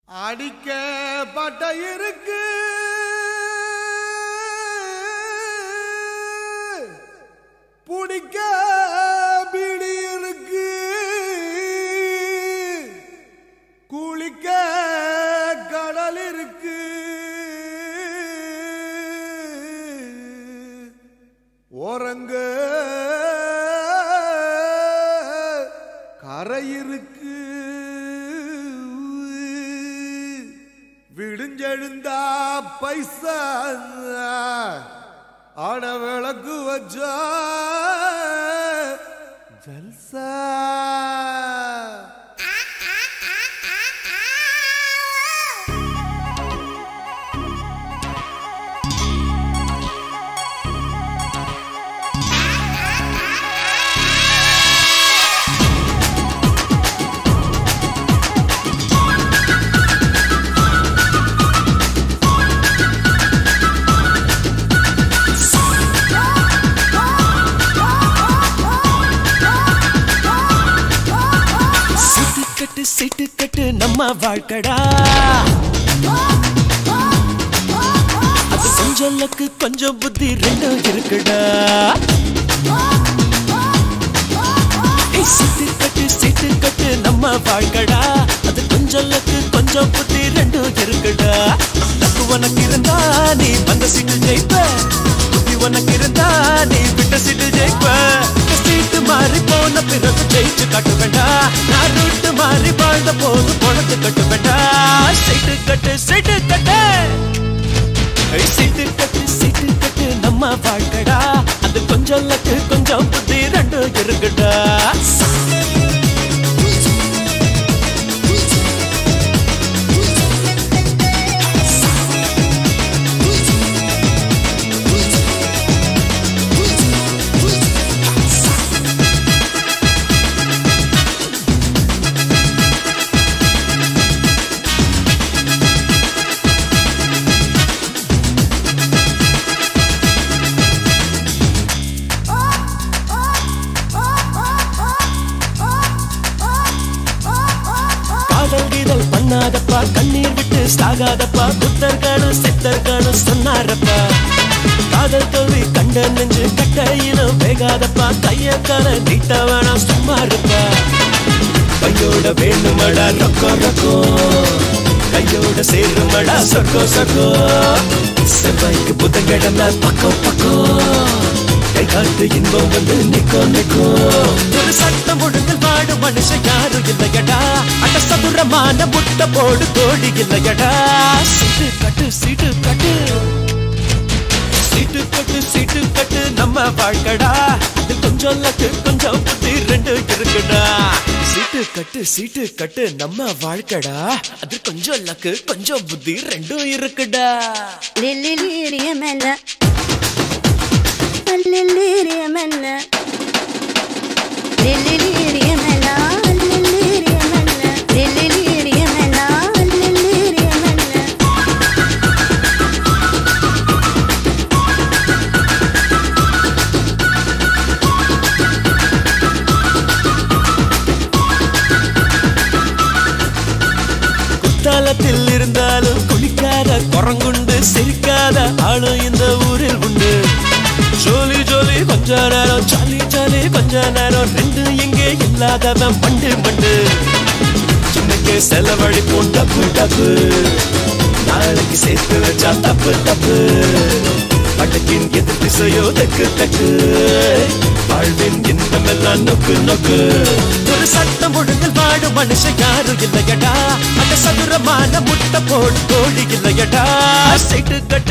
அடிக்க பட்ட இருக்கு புடிக்க பிடி இருக்கு குளிக்க கடல் இருக்கு ஓரங்க கரை இருக்கு விடுஞ்செழுந்தா பைசா ஆட விளக்கு வச்சா ஜல்சா சிட்டு கட்டு சிட்டு கட்டு நம்ம வாழ்க்கடா அது கொஞ்சம் லக்கு கொஞ்சம் புத்தி ரெண்டும் இருக்குடா ஏய், சிட்டு கட்டு சிட்டு கட்டு நம்ம வாழ்க்கடா அது கொஞ்சம் லக்கு கொஞ்சம் புத்தி ரெண்டும் இருக்குடா லக்கு உனக்கு இருந்தா நீ வந்த சீட்டு ஜெயிப்ப புத்தி உனக்கு இருந்தா நீ விட்ட சீட்டு ஜெயிப்ப சீட்டு மாறி போன பிறகு ஜெயிச்சு கட்டு வேண்டா நான் ரூட்டு மாறி வாழ்ந்த போது பொழத்து கட்டு வேண்டா சீட்டு கட்டு சீட்டு கட்டு ஏய், சீட்டு கட்டு சீட்டு கட்டு நம்ம வாழ்க்கடா அது கொஞ்சம் லக்கு கொஞ்சம் புத்தி ரெண்டும் இருக்குடா காதல் கீதல் பண்ணாதப்பா கண்ணீர் விட்டு சாகாதப்பா புத்தர்களும் சித்தர்களும் சொன்னாரப்பா காதல் தோல்வி கண்ட நெஞ்சு கட்டையிலும் வேகாதப்பா கைய கால நீட்ட வேணாம் சும்மா இருப்பா கையோட வேணுமடா ரொக்கோ ரொக்கோ கையோட சேருமடா சொர்க்கோ சொர்க்கோ செவ்வாய்க்கு புதன்கிழமை பக்கம் பக்கம் கை காட்டு இன்பம் வந்து நிக்கோ நிக்கோ ஒரு சட்டம் ஒழுங்கில் வாடும் மனுஷன் யாரும் இல்லையடா அட சதுரமான முட்டை போடு கோழி இல்லையடா சீட்டு கட்டு சீட்டு கட்டு சீட்டு கட்டு சீட்டு கட்டு நம்ம வாழ்க்கடா அது கொஞ்சம் லக்கு கொஞ்சம் புத்தி ரெண்டு இருக்குடா சீட்டு கட்டு சீட்டு கட்டு நம்ம வாழ்க்கடா அது கொஞ்சம் லக்கு கொஞ்சம் புத்தி ரெண்டும் இருக்குடா ലില്ലിലിരിയമല്ല ലില്ലിലിരിയമല്ല ലില്ലിലിരിയമല്ല ലില്ലിലിരിയമല്ല ലില്ലിലിരിയമല്ല ലില്ലിലിരിയമല്ല குத்தாலத்தில் இருந்தாலும் குளிக்காத குரங்குண்டு சிரிக்காத ஆளும் இந்த ஊரில் உண்டு ஜோலி ஜோலி கொஞ்ச நேரம் ஜாலி ஜாலி கொஞ்ச நேரம் ரெண்டு எங்கே இல்லாதவன் மண்டு மண்டு சின்னக்கு செலவழிப்போம் டப்பு டப்பு நாளைக்கு சேர்த்து வச்சா தப்பு தப்பு பட்டக்கின் எது திசையோ தக்கு தக்கு வாழ்வின் இன்பமெல்லாம் நொக்கு நொக்கு ஒரு சட்டம் ஒழுங்கில் வாடும் மனுஷன் யாரும் இல்லையடா அந்த சதுரமான முட்டை போடு கோழி இல்லையடா சைட்டு கட்டு